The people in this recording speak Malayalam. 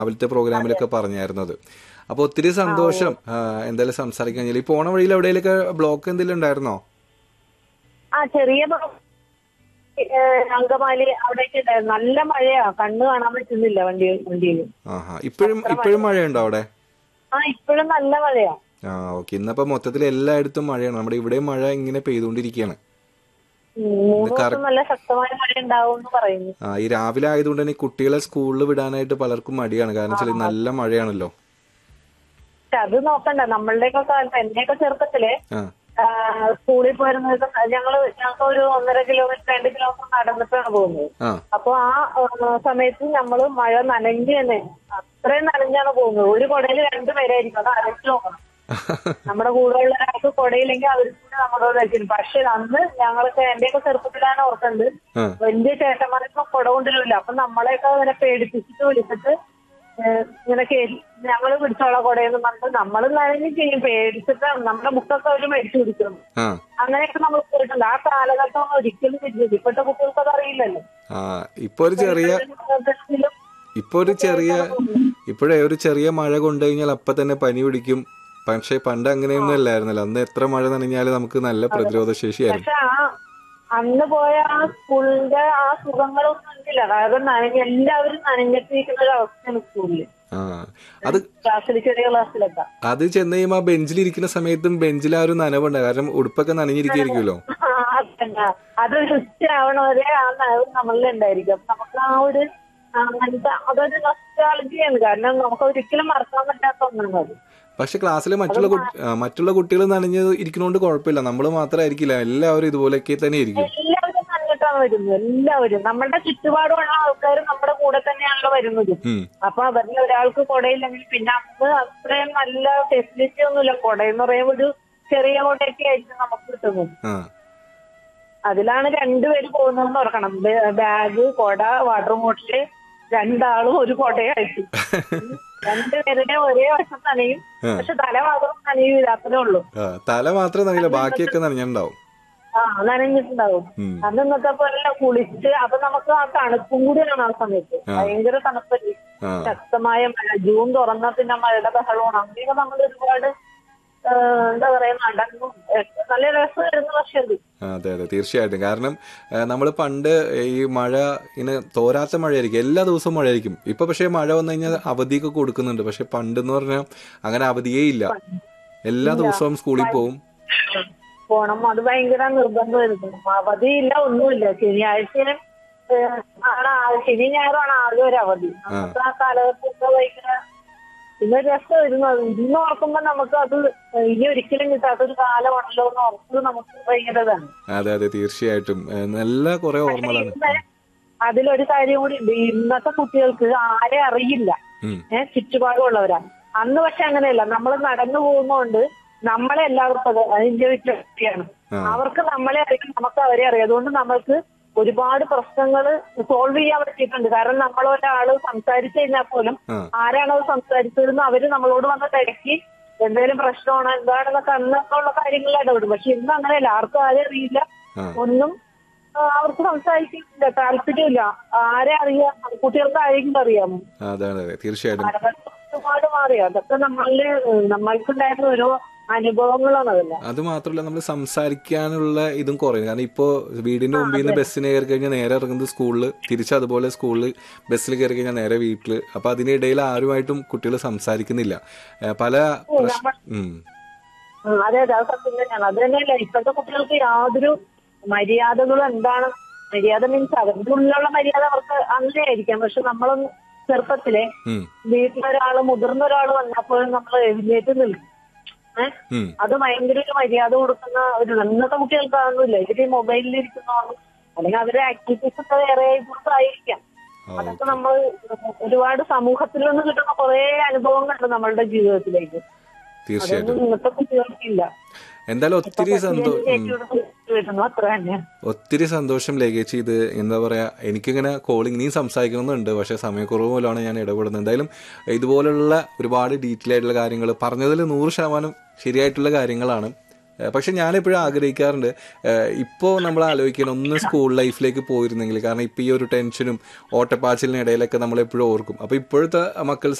രാവിലത്തെ പ്രോഗ്രാമിലൊക്കെ പറഞ്ഞായിരുന്നത് അപ്പൊ ഒത്തിരി സന്തോഷം ആ, എന്തായാലും സംസാരിക്കാൻ കഴിഞ്ഞാൽ ഈ പോണ വഴിയിൽ എവിടെയെങ്കിലൊക്കെ ബ്ലോക്ക് എന്തെങ്കിലും ഉണ്ടായിരുന്നോ ആ ചെറിയ പ്ര- ഏഹ് അങ്കമാലി അവിടേക്ക് ഉണ്ടായിരുന്നു നല്ല മഴയാ കണ്ണ് കാണാൻ പറ്റുന്നില്ല വണ്ടി വണ്ടിയിൽ ആഹാ ഇപ്പോഴും ഇപ്പോഴും മഴയുണ്ടോ അവിടെ ആ ഇപ്പോഴും നല്ല മഴയാ ആ ഓക്കെ ഇന്നപ്പോ മൊത്തത്തിൽ എല്ലായിടത്തും മഴയാണ് നമ്മുടെ ഇവിടെയും മഴ ഇങ്ങനെ പെയ്തുകൊണ്ടിരിക്കുകയാണ് ഉം, മൂന്ന് ദിവസം നല്ല ശക്തമായ മഴ ഉണ്ടാവും എന്ന് പറയുന്നു ആ ഈ രാവിലെ ആയതുകൊണ്ട് തന്നെ ഈ കുട്ടികളെ സ്കൂളിൽ വിടാനായിട്ട് പലർക്കും മടിയാണ് കാരണം വെച്ചാൽ നല്ല മഴയാണല്ലോ പക്ഷെ അത് നോക്കണ്ട നമ്മളുടെയൊക്കെ കാലത്ത് എന്റെയൊക്കെ ചെറുപ്പത്തില് ആ ആ, സ്കൂളിൽ പോയിരുന്നത് ഞങ്ങള് ഞങ്ങൾക്ക് ഒരു ഒന്നര കിലോമീറ്റർ രണ്ട് കിലോമീറ്റർ നടന്നിട്ടാണ് പോകുന്നത് ആ അപ്പൊ ആ ആ, സമയത്ത് നമ്മള് മഴ നനഞ്ഞ് തന്നെ അത്രയും നനഞ്ഞാണ് പോകുന്നത് ഒരു കുടയിൽ രണ്ടുപേരായിരിക്കും അത് അരച്ചു നോക്കണം നമ്മുടെ കൂടെയുള്ള ഒരാൾക്ക് കുടയില്ലെങ്കിൽ അവർക്ക് കൂടെ നമ്മുടെ കൂടെ വെച്ചിരുന്നു പക്ഷെ അന്ന് ഞങ്ങളൊക്കെ എന്റെയൊക്കെ ചെറുപ്പത്തിലാണ് ഓർക്കുന്നത് ആ വലിയ ചേട്ടന്മാരൊക്കെ കുട കൊണ്ടുവരില്ല അപ്പൊ നമ്മളെയൊക്കെ ഇങ്ങനെ പേടിപ്പിച്ചിട്ട് വിളിച്ചിട്ട് ഏഹ് ഇങ്ങനെ കേറി ഞങ്ങള് പിടിച്ചോളാം കുടയെന്ന് പറഞ്ഞിട്ട് നമ്മൾ നനഞ്ഞ് ചെയ്യും പേടിച്ചിട്ട് നമ്മുടെ ബുക്കൊക്കെ അവര് മേടിച്ചു പിടിക്കുന്നു ആ അങ്ങനെയൊക്കെ നമ്മൾ പോയിട്ടുണ്ട് ആ കാലഘട്ടം ഒരിക്കലും തിരിഞ്ഞത് ഇപ്പോഴത്തെ കുട്ടികൾക്ക് അത് അറിയില്ലല്ലോ ആ ഇപ്പൊ ഒരു ചെറിയ ഇതിലും ഇപ്പൊ ഒരു ചെറിയ ഇപ്പോഴേ ഒരു ചെറിയ മഴ കൊണ്ടു കഴിഞ്ഞാൽ അപ്പൊ തന്നെ പനി പിടിക്കും പക്ഷെ പണ്ട് അങ്ങനെയൊന്നും അല്ലായിരുന്നല്ലോ അന്ന് എത്ര മഴ നനഞ്ഞാലും നമുക്ക് നല്ല പ്രതിരോധ ശേഷിയായിരുന്നു പക്ഷെ ആ അന്ന് പോയ ആ സ്കൂളിന്റെ ആ സുഖങ്ങളൊന്നും ഇല്ല കാരണം നനഞ്ഞ് എല്ലാവരും നനഞ്ഞിട്ടിരിക്കുന്ന ഒരു അവസ്ഥയാണ് സ്കൂളിൽ ആ അത് ക്ലാസ്സിൽ ചെറിയ ക്ലാസ്സിലൊക്കെ അത് ചെന്ന് കഴിയുമ്പോ ആ ബെഞ്ചിലിരിക്കുന്ന സമയത്തും ബെഞ്ചിൽ ആ ഒരു നനവുണ്ട് കാരണം ഉടുപ്പൊക്കെ നനഞ്ഞിരിക്കുമല്ലോ ആ, അതന്നെ. അതൊരു ഉച്ചയാവണ വരെ ആ നനവ് നമ്മളിൽ ഉണ്ടായിരിക്കും അപ്പൊ നമുക്ക് ആ ഒരു ആ, അങ്ങനത്തെ അതൊരു നൊസ്റ്റാളജിയാണ് കാരണം നമുക്ക് ഒരിക്കലും മറക്കാൻ പറ്റാത്ത ഒന്നാണ് അത് പക്ഷെ ക്ലാസ്സിലെ മറ്റുള്ള കുട്ടി- ആ, മറ്റുള്ള കുട്ടികൾ നനഞ്ഞ് ഇരിക്കുന്നോണ്ട് കുഴപ്പമില്ല നമ്മൾ മാത്രമായിരിക്കില്ല എല്ലാവരും ഇതുപോലെയൊക്കെ തന്നെ ഇരിക്കും എല്ലാവരും നനഞ്ഞിട്ടാണ് വരുന്നത് എല്ലാവരും നമ്മുടെ ചുറ്റുപാടുമുള്ള ആൾക്കാർ നമ്മുടെ കൂടെ തന്നെയാണല്ലോ വരുന്നത് ഉം. അപ്പൊ അവരിൽ ഒരാൾക്ക് കുടയില്ലെങ്കിൽ പിന്നെ അന്ന് അത്രയും നല്ല ഫെസിലിറ്റി ഒന്നുമില്ല കുടയെന്ന് പറയുമ്പോൾ ഒരു ചെറിയ കുടയൊക്കെ ആയിരിക്കും നമുക്ക് കിട്ടുന്നത് ആ അതിലാണ് രണ്ടുപേര് പോകുന്നതെന്ന് ഓർക്കണം ബ- ബാഗ് കൊട വാട്ടർ ബോട്ടില് രണ്ടാളും ഒരു കൊടയായിട്ട് രണ്ടുപേരുടെ ഒരേ വശം നനയും ആ. പക്ഷെ തല മാത്രം നനയൂല അത്രേ ഉള്ളൂ ആ, തല മാത്രം നനയില്ല ബാക്കിയൊക്കെ നനഞ്ഞിട്ടുണ്ടാവും ആ നനഞ്ഞിട്ടുണ്ടാവും ഉം. അന്ന് ഇന്നത്തെ പോലെ കുളിച്ച് അപ്പൊ നമുക്ക് ആ തണുപ്പും കൂടിയാണ് ആ സമയത്ത് ആ. ഭയങ്കര തണുപ്പല്ലേ ആ ശക്തമായ മഴ ജൂൺ തുറന്ന പിന്നെ മഴയുടെ ബഹളമാണ് അങ്ങനെയൊക്കെ നമ്മൾ ഒരുപാട് ആ, എന്താ പറയാ നടന്നു നല്ല രസമായിരുന്നു പക്ഷെ അത് ആ, അതെ അതെ തീർച്ചയായിട്ടും കാരണം നമ്മൾ പണ്ട് ഈ മഴ ഇങ്ങനെ തോരാത്ത മഴയായിരിക്കും എല്ലാ ദിവസവും മഴയായിരിക്കും ഇപ്പൊ പക്ഷേ മഴ വന്നു കഴിഞ്ഞാൽ അവധിയൊക്കെ കൊടുക്കുന്നുണ്ട് പക്ഷെ പണ്ട് എന്ന് പറഞ്ഞാൽ അങ്ങനെ അവധിയേ ഇല്ല എല്ലാ ദിവസവും സ്കൂളിൽ പോവും പോണം അത് ഭയങ്കര നിർബന്ധമായിരുന്നു അവധിയില്ല ഒന്നുമില്ല ശനിയാഴ്ചയും ഏഹ്, ആണ് ആ- ശനി ഞായറാണ് ആകെ ഒരു അവധി നമുക്ക് ആ കാലഘട്ടമൊക്കെ ഭയങ്കര പിന്നെ രസമായിരുന്നു അത് ഇന്ന് ഓർക്കുമ്പോ നമുക്ക് അത് ഇനി ഒരിക്കലും കിട്ടാത്തൊരു കാലമാണല്ലോ എന്ന് ഓർക്കുന്നത് നമുക്ക് ഭയങ്കര ഇതാണ് അതെ അതെ തീർച്ചയായിട്ടും ഏ, നല്ല കുറെ ഓർമ്മകളാണ് ഇന്ന് അതിലൊരു കാര്യം കൂടി ഉണ്ട് ഇന്നത്തെ കുട്ടികൾക്ക് ആരെ അറിയില്ല ഉം. ഏഹ് ചുറ്റുപാടുമുള്ളവരാ അന്ന് പക്ഷെ അങ്ങനെയല്ല നമ്മൾ നടന്നു പോകുന്നോണ്ട് നമ്മളെ എല്ലാവർക്കും അത് അതിന്റെ വ്യക്തിയാണ് ആ. അവർക്ക് നമ്മളെ അറിയാം നമുക്ക് അവരെ അറിയാം അതുകൊണ്ട് നമ്മൾക്ക് ഒരുപാട് പ്രശ്നങ്ങൾ സോൾവ് ചെയ്യാൻ പറ്റിയിട്ടുണ്ട് കാരണം നമ്മൾ ഒരാള് സംസാരിച്ചു കഴിഞ്ഞാൽ പോലും ആ. ആരാണ് അത് സംസാരിച്ചതെന്ന് അവര് നമ്മളോട് വന്ന് തിരക്കി എന്തെങ്കിലും പ്രശ്നമാണോ എന്താണെന്നൊക്കെ അന്നൊക്കെ ഉള്ള കാര്യങ്ങളിൽ ഇടപെടും പക്ഷെ ഇന്ന് അങ്ങനെയല്ല ആർക്കും ആരെ അറിയില്ല ആ. ഒന്നും ആ, അവർക്ക് സംസാരിക്കുന്നില്ല താല്പര്യമില്ല ആരെ അറിയാം കുട്ടികൾക്ക് ആരെങ്കിലും അറിയാമോ അതെ അതെ അതെ തീർച്ചയായിട്ടും കാലഘട്ടം ഒരുപാട് മാറി അതൊക്കെ നമ്മളില് നമ്മൾക്കുണ്ടായിരുന്ന ഓരോ അനുഭവങ്ങളാണ് അതല്ല അത് മാത്രമല്ല നമ്മൾ സംസാരിക്കാനുള്ള ഇതും കുറയും കാരണം ഇപ്പോൾ വീടിന്റെ മുമ്പിൽ നിന്ന് ബസ്സിന് കയറി കഴിഞ്ഞാൽ നേരെ ഇറങ്ങുന്നത് സ്കൂളിൽ തിരിച്ച് അതുപോലെ സ്കൂളിൽ ബസ്സിൽ കയറി കഴിഞ്ഞാൽ നേരെ വീട്ടിൽ അപ്പൊ അതിനിടയിൽ ആരുമായിട്ടും കുട്ടികൾ സംസാരിക്കുന്നില്ല ഏ, പല പ്രശ്ന ഉം. അതെ അതെ അത് സത്യം തന്നെയാണ് അത് തന്നെയല്ല ഇപ്പോഴത്തെ കുട്ടികൾക്ക് യാതൊരു മര്യാദകളും എന്താണ് മര്യാദ മീൻസ് അവരുടെ ഉള്ളിലുള്ള മര്യാദ അവർക്ക് അങ്ങനെയായിരിക്കാം പക്ഷെ നമ്മളൊന്ന് ചെറുപ്പത്തിലെ ഉം. വീട്ടിലൊരാള് മുതിർന്ന ഒരാള് വന്നപ്പോഴും നമ്മൾ എഴുന്നേറ്റ് നിൽക്കും ഏഹ് ഉം. അത് ഭയങ്കര ഒരു മര്യാദ കൊടുക്കുന്ന ഒരു ഇന്നത്തെ കുട്ടികൾക്ക് അതൊന്നുമില്ല ഇവര് മൊബൈലിൽ ഇരിക്കുന്നതാണ് അല്ലെങ്കിൽ അവരുടെ ആക്ടിവിറ്റീസ് ഒക്കെ വേറെ ആയിരിക്കാം ആ, അതൊക്കെ നമ്മൾ ഒരുപാട് സമൂഹത്തിൽ നിന്ന് കിട്ടുന്ന കുറെ അനുഭവങ്ങളുണ്ട് നമ്മളുടെ ജീവിതത്തിലേക്ക് തീർച്ചയായിട്ടും അതൊന്നും ഇന്നത്തെ കുട്ടികൾക്കില്ല എന്തായാലും ഒത്തിരി സന്തോഷം വരുന്നു അത്ര തന്നെ ഒത്തിരി സന്തോഷം ലേഖേച്ചി ഇത് എന്താ പറയാ എനിക്കിങ്ങനെ കോളിംഗ് നീ സംസാരിക്കണമെന്നുണ്ട് പക്ഷെ സമയക്കുറവ് മൂലമാണ് ഞാൻ ഇടപെടുന്നത് എന്തായാലും ഇതുപോലുള്ള ഒരുപാട് ഡീറ്റെയിൽ ആയിട്ടുള്ള കാര്യങ്ങൾ പറഞ്ഞതിൽ നൂറ് ശതമാനം ശരിയായിട്ടുള്ള കാര്യങ്ങളാണ് ഏഹ് പക്ഷെ ഞാൻ എപ്പോഴും ആഗ്രഹിക്കാറുണ്ട് ഏഹ് ഇപ്പോൾ നമ്മൾ ആലോചിക്കണം ഒന്ന് സ്കൂൾ ലൈഫിലേക്ക് പോയിരുന്നെങ്കിൽ കാരണം ഇപ്പോൾ ഈ ഒരു ടെൻഷനും ഓട്ടപ്പാച്ചിലിനും ഇടയിലൊക്കെ നമ്മൾ എപ്പോഴും ഓർക്കും അപ്പോൾ ഇപ്പോഴത്തെ മക്കൾ